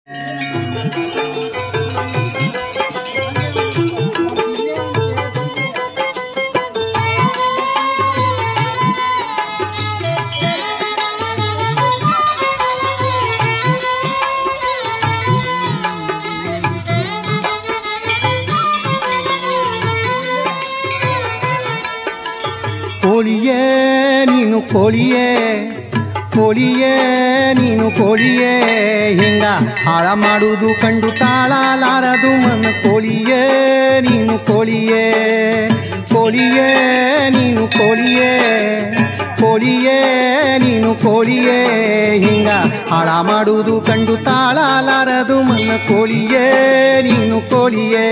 ಕೋಳಿಯೇ ನೀನು ಕೋಳಿಯೇ ಕೋಳಿಯೇ ನೀನು ಕೋಳಿಯೇ ಹಿಂಗ ಹಾಳ ಮಾಡುವುದು ಕಂಡು ತಾಳಲಾರದು ಮನ ಕೋಳಿಯೇ ನೀನು ಕೋಳಿಯೇ ಕೋಳಿಯೇ ನೀನು ಕೋಳಿಯೇ ಕೋಳಿಯೇ ನೀನು ಕೋಳಿಯೇ ಹಿಂಗ ಹಾಳ ಮಾಡುವುದು ಕಂಡು ತಾಳಲಾರದು ಮನ ಕೋಳಿಯೇ ನೀನು ಕೋಳಿಯೇ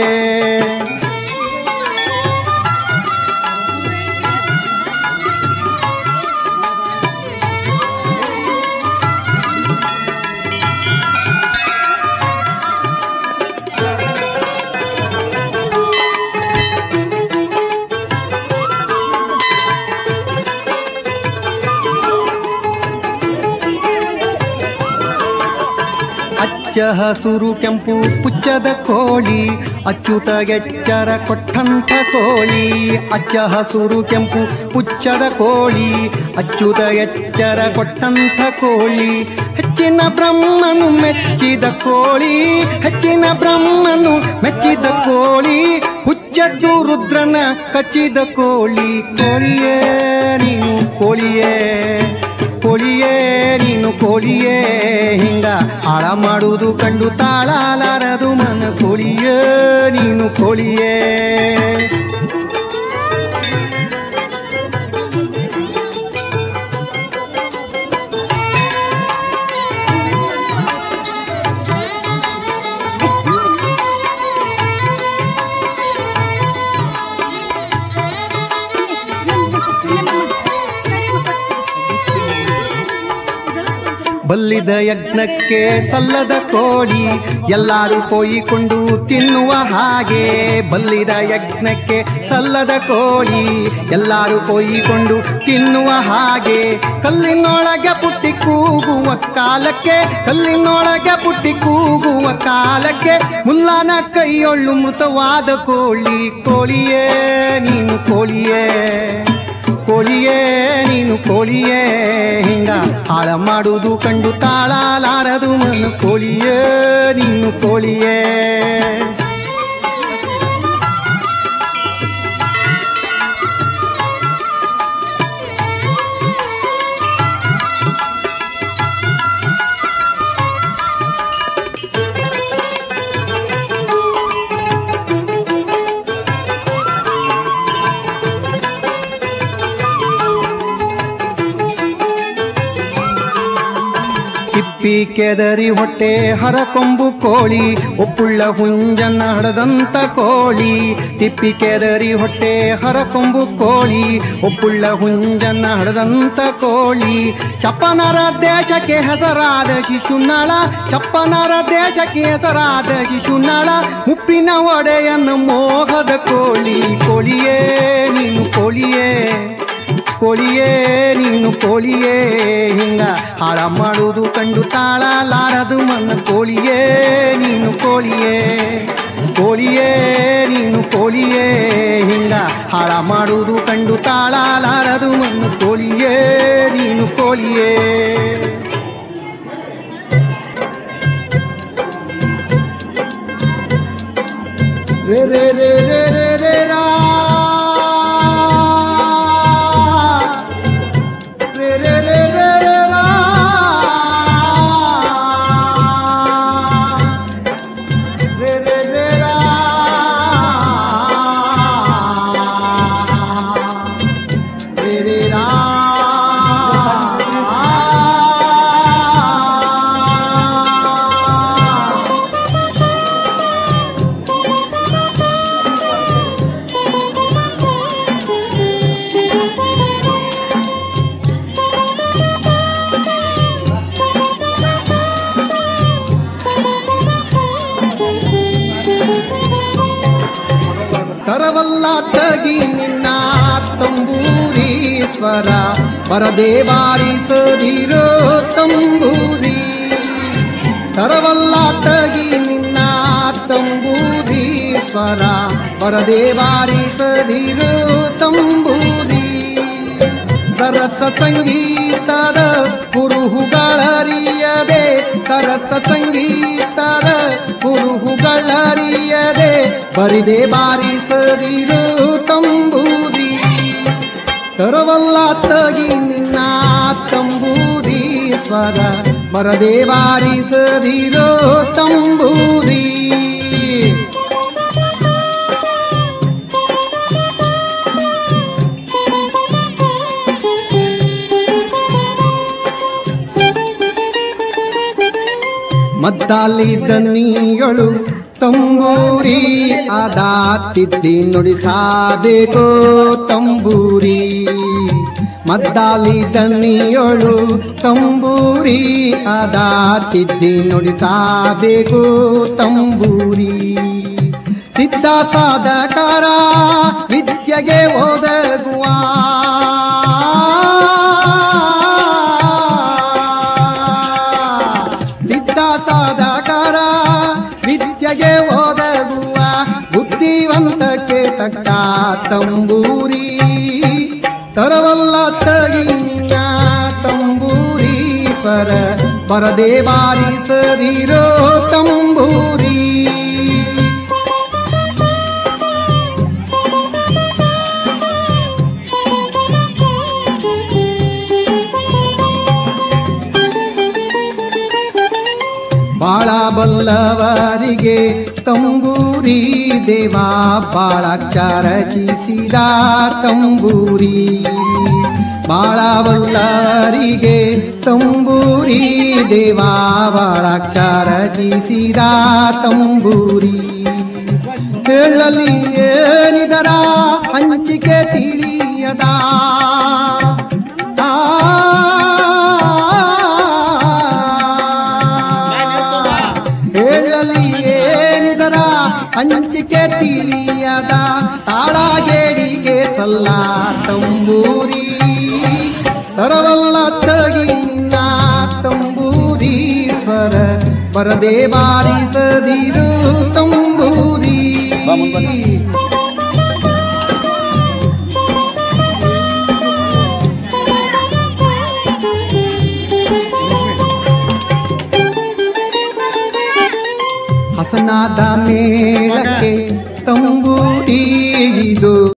ಅಚ್ಚ ಹಸುರು ಕೆಂಪು ಪುಚ್ಚದ ಕೋಳಿ ಅಚ್ಚುತ ಎಚ್ಚರ ಕೊಟ್ಟಂಥ ಕೋಳಿ ಅಚ್ಚ ಹಸುರು ಕೆಂಪು ಪುಚ್ಚದ ಕೋಳಿ ಅಚ್ಚುತ ಎಚ್ಚರ ಕೊಟ್ಟಂಥ ಕೋಳಿ ಹೆಚ್ಚಿನ ಬ್ರಹ್ಮನು ಮೆಚ್ಚಿದ ಕೋಳಿ ಹೆಚ್ಚಿನ ಬ್ರಹ್ಮನು ಮೆಚ್ಚಿದ ಕೋಳಿ ಹುಚ್ಚದ್ದು ರುದ್ರನ ಕಚ್ಚಿದ ಕೋಳಿ ಕೋಳಿಯೇ ನೀನು ಕೋಳಿಯೇ ಕೋಳಿಯೇ ನೀನು ಕೋಳಿಯೇ ಹಿಂಗ ಹಾಳ ಮಾಡುವುದು ಕಂಡು ತಾಳಲಾರದು ಮನ ಕೋಳಿಯೇ ನೀನು ಕೋಳಿಯೇ ಬಲ್ಲಿದ ಯಜ್ಞಕ್ಕೆ ಸಲ್ಲದ ಕೋಳಿ ಎಲ್ಲರೂ ಕೊಯ್ಕೊಂಡು ತಿನ್ನುವ ಹಾಗೆ ಬಲ್ಲಿದ ಯಜ್ಞಕ್ಕೆ ಸಲ್ಲದ ಕೋಳಿ ಎಲ್ಲರೂ ಕೊಯ್ಕೊಂಡು ತಿನ್ನುವ ಹಾಗೆ ಕಲ್ಲಿನೊಳಗೆ ಪುಟ್ಟಿ ಕೂಗುವ ಕಾಲಕ್ಕೆ ಕಲ್ಲಿನೊಳಗೆ ಪುಟ್ಟಿ ಕೂಗುವ ಕಾಲಕ್ಕೆ ಮುಲ್ಲಾನ ಕೈಯೊಳ್ಳು ಮೃತವಾದ ಕೋಳಿ ಕೋಳಿಯೇ ನೀನು ಕೋಳಿಯೇ ಕೋಳಿಯೇ ನೀನು ಕೋಳಿಯೇ ಹಿಂಗ ಹಾಳ ಮಾಡುವುದು ಕಂಡು ತಾಳಲಾರದು ಮನ ಕೋಳಿಯೇ ನೀನು ಕೋಳಿಯೇ ಚಿಪ್ಪಿ ಕೆದರಿ ಹೊಟ್ಟೆ ಹರಕೊಂಬು ಕೋಳಿ ಒಪ್ಪುಳ್ಳ ಹುಂಜನ್ನ ಹಡದಂತ ಕೋಳಿ ತಿಪ್ಪಿ ಕೆದರಿ ಹೊಟ್ಟೆ ಹರಕೊಂಬು ಕೋಳಿ ಒಪ್ಪುಳ್ಳ ಹುಂಜನ್ನ ಹಡದಂತ ಕೋಳಿ ಚಪ್ಪನರ ದೇಶಕ್ಕೆ ಹೆಸರಾದ ಶಿಶುನಾಳ ಚಪ್ಪನರ ದೇಶಕ್ಕೆ ಹೆಸರಾದ ಶಿಶುನಾಳ ಮುಪ್ಪಿನ ಒಡೆಯನ್ನ ಮೋಹದ ಕೋಳಿ ಕೋಳಿಯೇ ನೀನು ಕೋಳಿಯೇ ಕೋಳಿಯೇ ನೀನು ಕೋಳಿಯೇ ಹಿಂಗ ಹಾಳ ಮಾಡುವುದು ಕಂಡು ತಾಳಲಾರದು ಮನ್ನ ಕೋಳಿಯೇ ನೀನು ಕೋಳಿಯೇ ಕೋಳಿಯೇ ನೀನು ಕೋಳಿಯೇ ಹಿಂಗ ಹಾಳ ಮಾಡುವುದು ಕಂಡು ತಾಳಲಾರದು ಮನ್ನ ಕೋಳಿಯೇ ನೀನು ಕೋಳಿಯೇ ರೇ ರೇ ರೇ ರೇ ರೇ ರೇ ರಾ ರೇ ರೇ ರೇ ರೇ ರೇ ರಾ ರೇ ರೇ ರೇ ರಾ ರೇ ರೇ ರಾ ತರವಲ್ಲ ತಗಿ ನಿನ್ನ ತಂಬೂರಿ ಸ್ವರ ಬರದೆ ಬಾರಿಸದಿರೋ ತಂಬೂರಿ ತರವಲ್ಲ ತಗಿ ನಿನ್ನ ತಂಬೂರಿ ಸ್ವರ ಬರದೆ ಬಾರಿಸದಿರು ತಂಬೂರಿ ಸರಸ ಸಂಗೀತದ ಕುರುಹುಗಳರಿಯದೆ ಸರಸ ಸಂಗೀತದ ಕುರುಹುಗಳರಿಯದೆ ಬರಿದೆ ಬಾರಿಸದಿರು ತಂಬೂರಿ ತರವಲ್ಲ ತಗಿ ನಿನ್ನ ತಂಬೂರಿ ಸ್ವರ ಬರದೆ ಬಾರಿಸದಿರೋ ತಂಬೂರಿ ಮದ್ದಾಲಿ ದನಿಯಳು ತಂಬೂರಿ ಅದ ತಿದ್ದಿ ನುಡಿಸಬೇಕು ತಂಬೂರಿ ಮದ್ದಾಲಿ ದನಿಯಳು ತಂಬೂರಿ ಅದ ತಿದ್ದಿ ನುಡಿಸಬೇಕು ತಂಬೂರಿ ಸಿದ್ಧ ಸಾಧಕರ ವಿದ್ಯೆಗೆ ಒದಗುವ ಸಿದ್ಧ ಸಾಧಕರ ವಿದ್ಯೆಗೆ ಒದಗುವ ಬುದ್ಧಿವಂತಕ್ಕೆ ತಕ್ಕ ತಂಬೂರಿ ತರವಲ್ಲ ತಗಿನ ತಂಬೂರಿ ಸ್ವರ ಬರದೆ ಬಾರಿಸದಿರೋ ತಂಬೂರಿ ಬಾಳ ಬಲ್ಲವರಿಗೆ ತಂಬೂರಿ ದೇವಾ ಬಾಳಾಚಾರ ಕೀಸಿದ ತಂಬೂರಿ ಬಾಳ ಬಲ್ಲವರಿಗೆ ತಂಬೂರಿ ದೇವಾ ಬಾಳಾಚಾರ ಕೀಸಿದ ತಂಬೂರಿ ಹೇಳಲಿ ಏನಿದರ ಹಂಚಿಕೆ ತಿಳಿಯದ ಆ ಹೇಳಲಿ ಏನಿದರ ಹಂಚಿಕೆ ತಿಳಿಯದ ತಾಳಗೇಡಿಗೆ ಸಲ್ಲ ತಂಬೂರಿ ತರವಲ್ಲ ತಗಿ ನಿನ್ನ ತಂಬೂರಿ ಸ್ವರ ಬರದೆ ಬಾರಿಸದಿರು ತಂಬೂರಿ ಬಾ ಮುಂದ್ ಬನ್ನಿ. ಹಸನಾದ